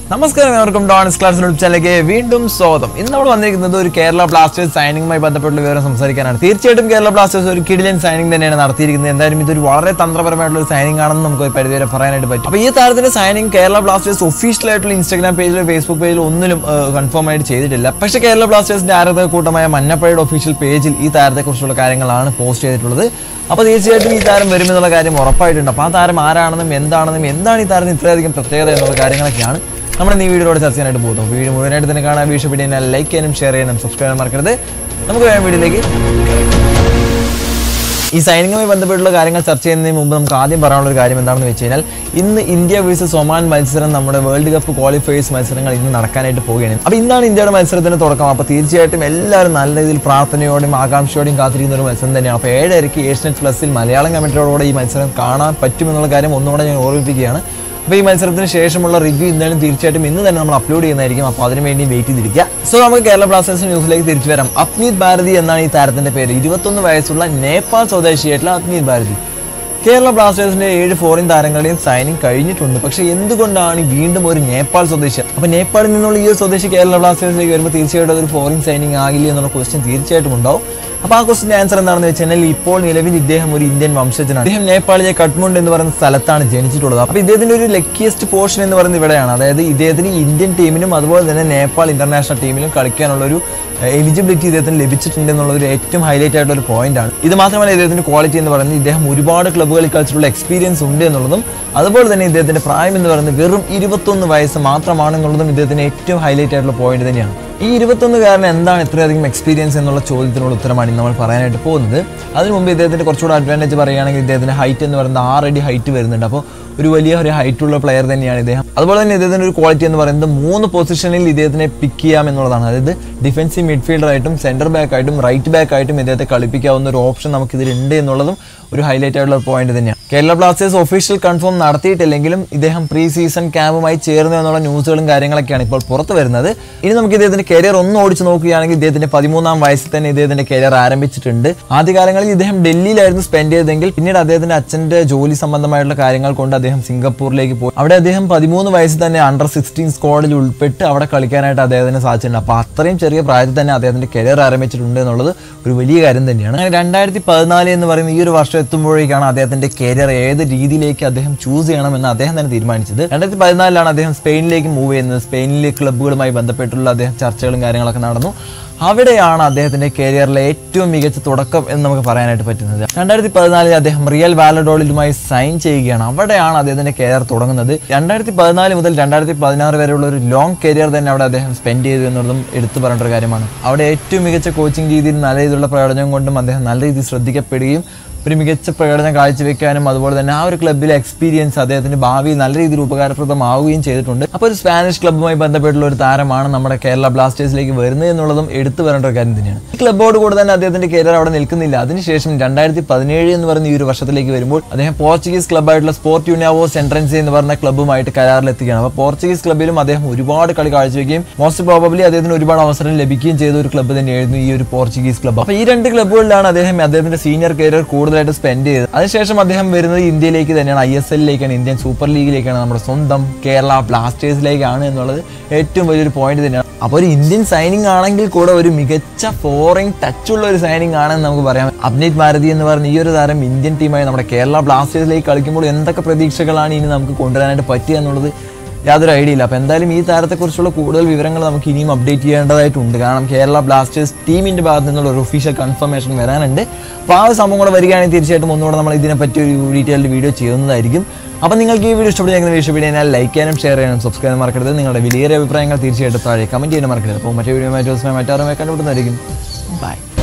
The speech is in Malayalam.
നമസ്കാരം ഏവർക്കും ഡോൺസ് ക്ലാസ് ചാനലിലേക്ക് വീണ്ടും സ്വാഗതം ഇന്ന് നമ്മൾ വന്നിരിക്കുന്നത് ഒരു കേരള ബ്ലാസ്റ്റേഴ്സ് സൈനിങ്ങുമായി ബന്ധപ്പെട്ടുള്ള വിവരം സംസാരിക്കാനാണ് തീർച്ചയായിട്ടും കേരള ബ്ലാസ്റ്റേഴ്സ് ഒരു കിടിലൻ സൈനിങ് തന്നെയാണ് നടത്തിയിരിക്കുന്നത് എന്തായാലും ഇതൊരു വളരെ തന്ത്രപരമായിട്ടുള്ള ഒരു സൈനിങ് ആണെന്ന് നമുക്ക് ഒരു പരിധിവരെ പറയാനായിട്ട് പറ്റും അപ്പോൾ ഈ താരത്തിന്റെ സൈനിങ് കേരള ബ്ലാസ്റ്റേഴ്സ് ഒഫീഷ്യൽ ആയിട്ടുള്ള ഇൻസ്റ്റാഗ്രാം പേജിലോ ഫേസ്ബുക്ക് പേജിലോ ഒന്നിലും കൺഫേം ആയിട്ട് ചെയ്തിട്ടില്ല പക്ഷേ കേരള ബ്ലാസ്റ്റേഴ്സിന്റെ ആരാധക കൂട്ടമായ മഞ്ഞപ്പഴയുടെ ഒഫീഷ്യൽ പേജിൽ ഈ താരത്തെക്കുറിച്ചുള്ള കാര്യങ്ങളാണ് പോസ്റ്റ് ചെയ്തിട്ടുള്ളത് അപ്പോൾ തീർച്ചയായിട്ടും ഈ താരം വരുമെന്നുള്ള കാര്യം ഉറപ്പായിട്ടുണ്ട് അപ്പോൾ ആ താരം ആരാണെന്നും എന്താണെന്നും എന്താണ് ഈ താരത്തിന് ഇത്രയധികം പ്രത്യേകത എന്നുള്ള കാര്യങ്ങളൊക്കെയാണ് നമ്മൾ ഈ വീഡിയോയിലൂടെ ചർച്ച ചെയ്യാനായിട്ട് പോകുന്നു വീഡിയോ മുഴുവനായിട്ട് തന്നെ കാണാൻ വീഡിയോ വീഡിയോ ലൈക്ക് ചെയ്യാനും ഷെയർ ചെയ്യാനും സബ്സ്ക്രൈബ് ചെയ്യാൻ മറക്കരുത് നമുക്ക് വേഗം വീഡിയോയിലേക്ക് ഈ സൈനികവുമായി ബന്ധപ്പെട്ടുള്ള കാര്യങ്ങൾ ചർച്ച ചെയ്യുന്നതിന് മുമ്പ് നമുക്ക് ആദ്യം പറയാനുള്ള ഒരു കാര്യം എന്താണെന്ന് വെച്ച് കഴിഞ്ഞാൽ ഇന്ന് ഇന്ത്യ വേഴ്സസ് ഒമാൻ മത്സരം നമ്മുടെ വേൾഡ് കപ്പ് ക്വാളിഫയേഴ്സ് മത്സരങ്ങൾ ഇന്ന് നടക്കാനായിട്ട് പോവുകയാണ് അപ്പോൾ ഇന്നാണ് ഇന്ത്യയുടെ മത്സരത്തിന് തുടക്കം അപ്പോൾ തീർച്ചയായിട്ടും എല്ലാവരും നല്ല രീതിയിൽ പ്രാർത്ഥനയോടെയും ആകാംക്ഷയോടെയും കാത്തിരിക്കുന്ന ഒരു മത്സരം തന്നെയാണ് അപ്പോൾ ഏഴരയ്ക്ക് ഏഷ്യനെറ്റ് പ്ലസിൽ മലയാളം കമൻറ്ററോടെ ഈ മത്സരം കാണാൻ പറ്റുമെന്നുള്ള കാര്യം ഒന്നുകൂടെ ഞാൻ ഓർമ്മിപ്പിക്കുകയാണ് അപ്പോൾ ഈ മത്സരത്തിന് ശേഷമുള്ള റിവ്യൂ എന്തായാലും തീർച്ചയായിട്ടും ഇന്ന് തന്നെ നമ്മൾ അപ്ലോഡ് ചെയ്യുന്നതായിരിക്കും അപ്പോൾ അതിന് വേണ്ടി വെയിറ്റ് ചെയ്തിരിക്കുക സോ നമുക്ക് കേരള ബ്ലാസ്റ്റേഴ്സ് ന്യൂസിലേക്ക് തിരിച്ചു വരാം അപ്നീത് ഭാരതി എന്നാണ് ഈ താരത്തിന്റെ പേര് ഇരുപത്തൊന്ന് വയസ്സുള്ള നേപ്പാൾ സ്വദേശിയായിട്ടുള്ള അപ്നീത് ഭാരതി കേരള ബ്ലാസ്റ്റേഴ്സിന്റെ ഏഴ് ഫോറിൻ താരങ്ങളുടെയും സൈനിങ് കഴിഞ്ഞിട്ടുണ്ട് പക്ഷേ എന്തുകൊണ്ടാണ് ഈ വീണ്ടും ഒരു നേപ്പാൾ സ്വദേശി അപ്പോൾ നേപ്പാളിൽ നിന്നുള്ള ഈ ഒരു സ്വദേശി കേരള ബ്ലാസ്റ്റേഴ്സിലേക്ക് വരുമ്പോൾ തീർച്ചയായിട്ടും അതൊരു ഫോറിൻ സൈനിങ് ആകില്ല എന്നുള്ള ക്വസ്റ്റ്യൻ തീർച്ചയായിട്ടും ഉണ്ടാവും അപ്പോൾ ആ ക്വസ്റ്റിന്റെ ആൻസർ എന്താണെന്ന് വെച്ച് കഴിഞ്ഞാൽ ഇപ്പോൾ നിലവിൽ ഇദ്ദേഹം ഒരു ഇന്ത്യൻ വംശജനാണ് അദ്ദേഹം നേപ്പാളിലെ കട്ട്മുണ്ട് എന്ന് പറയുന്ന സ്ഥലത്താണ് ജനിച്ചിട്ടുള്ളത് അപ്പോൾ ഇദ്ദേഹത്തിന്റെ ഒരു ലക്കിയസ്റ്റ് പോർഷൻ എന്ന് പറയുന്നത് ഇവിടെയാണ് അതായത് ഇദ്ദേഹത്തിന് ഇന്ത്യൻ ടീമിനും അതുപോലെ തന്നെ നേപ്പാൾ ഇന്റർനാഷണൽ ടീമിലും കളിക്കാനുള്ള ഒരു എലിജിബിലിറ്റി ഇദ്ദേഹത്തിന് ലഭിച്ചിട്ടുണ്ട് എന്നുള്ള ഒരു ഏറ്റവും ഹൈലൈറ്റ് ആയിട്ടുള്ള ഒരു പോയിന്റ് ആണ് ഇത് മാത്രമല്ല ഇദ്ദേഹത്തിന്റെ ക്വാളിറ്റി എന്ന് പറയുന്നത് ഇദ്ദേഹം ഒരുപാട് ക്ലബ്ബുകളിൽ കളിച്ചിട്ടുള്ള എക്സ്പീരിയൻസ് ഉണ്ട് എന്നുള്ളതും അതുപോലെ തന്നെ ഇദ്ദേഹത്തിന്റെ പ്രായം എന്ന് പറയുന്നത് വെറും ഇരുപത്തൊന്ന് വയസ്സ് മാത്രമാണെന്നുള്ളതും ഇദ്ദേഹത്തിന് ഏറ്റവും ഹൈലൈറ്റ് ആയിട്ടുള്ള പോയിന്റ് തന്നെയാണ് ഈ ഇരുപത്തൊന്നുകാരന് എന്താണ് ഇത്രയധികം എക്സ്പീരിയൻസ് എന്നുള്ള ചോദ്യത്തിനുള്ള ഉത്തരമാണ് ഇന്ന് നമ്മൾ പറയാനായിട്ട് പോകുന്നത് അതിനു മുമ്പ് ഇദ്ദേഹത്തിന്റെ കുറച്ചുകൂടെ അഡ്വാൻറ്റേജ് പറയുകയാണെങ്കിൽ ഇദ്ദേഹത്തിന്റെ ഹൈറ്റ് എന്ന് പറയുന്നത് ആറടി ഹൈറ്റ് വരുന്നുണ്ട് അപ്പോൾ ഒരു വലിയ ഒരു ഹൈറ്റ് ഉള്ള പ്ലെയർ തന്നെയാണ് ഇദ്ദേഹം അതുപോലെ തന്നെ ഇദ്ദേഹത്തിന്റെ ഒരു ക്വാളിറ്റി എന്ന് പറയുന്നത് മൂന്ന് പൊസിഷനിൽ ഇദ്ദേഹത്തിനെ പിക്ക് ചെയ്യാം എന്നുള്ളതാണ് അതായത് ഡിഫൻസീവ് മിഡ്ഫീൽഡർ ആയിട്ടും സെന്റർ ബാക്ക് ആയിട്ടും റൈറ്റ് ബാക്ക് ആയിട്ടും ഇദ്ദേഹത്തെ കളിപ്പിക്കാവുന്ന ഒരു ഓപ്ഷൻ നമുക്ക് ഇതിലുണ്ട് എന്നുള്ളതും ഒരു ഹൈലൈറ്റ് ആയിട്ടുള്ള പോയിന്റ് തന്നെയാണ് കേരള ബ്ലാസ്റ്റേഴ്സ് ഒഫീഷ്യൽ കൺഫേം നടത്തിയിട്ടില്ലെങ്കിലും ഇദ്ദേഹം പ്രീ സീസൺ ക്യാമ്പുമായി ചേർന്നു എന്നുള്ള ന്യൂസുകളും കാര്യങ്ങളൊക്കെയാണ് ഇപ്പോൾ പുറത്തു വരുന്നത് ഇനി നമുക്ക് ഇദ്ദേഹത്തിന്റെ കരിയർ ഒന്ന് ഓടിച്ചു നോക്കുകയാണെങ്കിൽ ഇദ്ദേഹത്തിന്റെ പതിമൂന്നാം വയസ്സിൽ തന്നെ ഇദ്ദേഹത്തിന്റെ കരിയർ ആരംഭിച്ചിട്ടുണ്ട് ആദ്യകാലങ്ങളിൽ ഇദ്ദേഹം ഡൽഹിയിലായിരുന്നു സ്പെൻഡ് ചെയ്തതെങ്കിൽ പിന്നീട് അദ്ദേഹത്തിന്റെ അച്ഛന്റെ ജോലി സംബന്ധമായിട്ടുള്ള കാര്യങ്ങൾ കൊണ്ട് അദ്ദേഹം സിംഗപ്പൂരിലേക്ക് പോയി അവിടെ അദ്ദേഹം പതിമൂന്ന് വയസ്സിൽ തന്നെ അണ്ടർ സിക്സ്റ്റീൻ സ്ക്വാഡിൽ ഉൾപ്പെട്ട് അവിടെ കളിക്കാനായിട്ട് അദ്ദേഹത്തിന് സാധിച്ചിട്ടുണ്ട് അപ്പോൾ അത്രയും ചെറിയ പ്രായത്തിൽ തന്നെ അദ്ദേഹത്തിന്റെ കരിയർ ആരംഭിച്ചിട്ടുണ്ട് എന്നുള്ളത് ഒരു വലിയ കാര്യം തന്നെയാണ് അങ്ങനെ രണ്ടായിരത്തി പതിനാല് എന്ന് പറയുന്ന ഈ ഒരു വർഷം എത്തുമ്പോഴേക്കാണ് അദ്ദേഹത്തിന്റെ കരിയർ ഏത് രീതിയിലേക്ക് അദ്ദേഹം ചൂസ് ചെയ്യണമെന്ന് അദ്ദേഹം തന്നെ തീരുമാനിച്ചത് രണ്ടായിരത്തി പതിനാലിലാണ് അദ്ദേഹം സ്പെയിനിലേക്ക് മൂവ് ചെയ്യുന്നത് സ്പെയിനിലെ ക്ലബ്ബുകളുമായി ബന്ധപ്പെട്ടുള്ള അദ്ദേഹം ചർച്ചകളും കാര്യങ്ങളൊക്കെ നടന്നു അവിടെയാണ് അദ്ദേഹത്തിന്റെ കരിയറിലെ ഏറ്റവും മികച്ച തുടക്കം എന്ന് നമുക്ക് പറയാനായിട്ട് പറ്റുന്നത് രണ്ടായിരത്തി പതിനാലിൽ അദ്ദേഹം റിയൽ വാലഡോളിലുമായി സൈൻ ചെയ്യുകയാണ് അവിടെയാണ് അദ്ദേഹത്തിന്റെ കരിയർ തുടങ്ങുന്നത് രണ്ടായിരത്തി പതിനാല് മുതൽ രണ്ടായിരത്തി പതിനാറ് വരെയുള്ള ഒരു ലോങ് കരിയർ തന്നെ അവിടെ അദ്ദേഹം സ്പെൻഡ് ചെയ്തു എന്നുള്ളതും എടുത്തു പറയേണ്ട ഒരു കാര്യമാണ് അവിടെ ഏറ്റവും മികച്ച കോച്ചിങ് രീതിയിൽ നല്ല രീതിയിലുള്ള പ്രയോജനം കൊണ്ടും അദ്ദേഹം നല്ല രീതിയിൽ ശ്രദ്ധിക്കപ്പെടുകയും ഒരു മികച്ച പ്രകടനം കാഴ്ചവെക്കാനും അതുപോലെ തന്നെ ആ ഒരു ക്ലബ്ബിലെ എക്സ്പീരിയൻസ് അദ്ദേഹത്തിന്റെ ഭാവിയിൽ നല്ല രീതിയിൽ ഉപകാരപ്രദമാവുകയും ചെയ്തിട്ടുണ്ട് അപ്പോൾ ഒരു സ്പാനിഷ് ക്ലബ്ബുമായി ബന്ധപ്പെട്ടുള്ള ഒരു താരമാണ് നമ്മുടെ കേരള ബ്ലാസ്റ്റേഴ്സിലേക്ക് വരുന്നത് എന്നുള്ളതും എടുത്തു വരേണ്ട ഒരു കാര്യം തന്നെയാണ് ഈ ക്ലബ്ബോട് കൂടെ തന്നെ അദ്ദേഹത്തിന്റെ കരിയർ അവിടെ നിൽക്കുന്നില്ല അതിനുശേഷം രണ്ടായിരത്തി പതിനേഴ് എന്ന് പറയുന്ന ഈ ഒരു വർഷത്തിലേക്ക് വരുമ്പോൾ അദ്ദേഹം പോർച്ചുഗീസ് ക്ലബ്ബായിട്ടുള്ള സ്പോർട്ട് യൂണിയാവോ സെൻട്രൻസി എന്ന് പറഞ്ഞ ക്ലബ്ബുമായിട്ട് കരാറിലെത്തുകയാണ് അപ്പോൾ പോർച്ചുഗീസ് ക്ലബ്ബിലും അദ്ദേഹം ഒരുപാട് കളി കാഴ്ചവെക്കുകയും മോസ്റ്റ് പ്രോബബ്ലി അദ്ദേഹത്തിന് ഒരുപാട് അവസരം ലഭിക്കുകയും ചെയ്ത ഒരു ക്ലബ്ബ് തന്നെയായിരുന്നു ഈ ഒരു പോർച്ചുഗീസ് ക്ലബ്ബ് അപ്പോൾ ഈ രണ്ട് ക്ലബ്ബുകളിലാണ് അദ്ദേഹം അദ്ദേഹത്തിന്റെ സീനിയർ കരിയർ കൂടുതലായിട്ട് സ്പെൻഡ് ചെയ്തത് അതിനുശേഷം അദ്ദേഹം വരുന്നത് ഇന്ത്യയിലേക്ക് തന്നെയാണ് ഐ എസ് എല്ലിലേക്കാണ് ഇന്ത്യൻ സൂപ്പർ ലീഗിലേക്കാണ് നമ്മുടെ സ്വന്തം കേരള ബ്ലാസ്റ്റേഴ്സിലേക്കാണ് എന്നുള്ളത് ഏറ്റവും വലിയൊരു പോയിന്റ് തന്നെയാണ് അപ്പോൾ ഒരു ഇന്ത്യൻ സൈനിങ് ആണെങ്കിൽ കൂടെ ഒരു മികച്ച ഫോറിൻ ടച്ച് ഉള്ള ഒരു സൈനിങ് ആണെന്ന് നമുക്ക് പറയാം അപ്നീത് ഭാരതി എന്ന് പറഞ്ഞ ഈ ഒരു താരം ഇന്ത്യൻ ടീമായി നമ്മുടെ കേരള ബ്ലാസ്റ്റേഴ്സിലേക്ക് കളിക്കുമ്പോൾ എന്തൊക്കെ പ്രതീക്ഷകളാണ് ഇനി നമുക്ക് കൊണ്ടുവരാനായിട്ട് പറ്റുക എന്നുള്ളത് യാതൊരു ഐഡിയ ഇല്ല അപ്പോൾ എന്തായാലും ഈ താരത്തെക്കുറിച്ചുള്ള കൂടുതൽ വിവരങ്ങൾ നമുക്ക് ഇനിയും അപ്ഡേറ്റ് ചെയ്യേണ്ടതായിട്ടുണ്ട് കാരണം കേരള ബ്ലാസ്റ്റേഴ്സ് ടീമിൻ്റെ ഭാഗത്തു നിന്നുള്ള ഒരു ഒഫീഷ്യൽ കൺഫർമേഷൻ വരാനുണ്ട് അപ്പോൾ ആ ഒരു സംഭവം കൂടെ വരികയാണെങ്കിൽ തീർച്ചയായിട്ടും ഒന്നുകൂടെ നമ്മൾ ഇതിനെപ്പറ്റി ഒരു ഡീറ്റെയിൽഡ് വീഡിയോ ചെയ്യുന്നതായിരിക്കും അപ്പോൾ നിങ്ങൾക്ക് ഈ വീഡിയോ ഇഷ്ടപ്പെടുന്ന വീഡിയോ വീഡിയോ ലൈക്ക് ചെയ്യാനും ഷെയർ ചെയ്യാനും സബ്സ്ക്രൈബ് ചെയ്യാനും മറക്കരുത് നിങ്ങളുടെ വലിയ അഭിപ്രായങ്ങൾ തീർച്ചയായിട്ടും താഴെ കമൻറ്റ് ചെയ്യാനും മറക്കരുത് അപ്പോൾ മറ്റേ വീഡിയോ മറ്റു ദിവസം മറ്റാറുമായി കണ്ടുപിടുന്നതായിരിക്കും ബൈ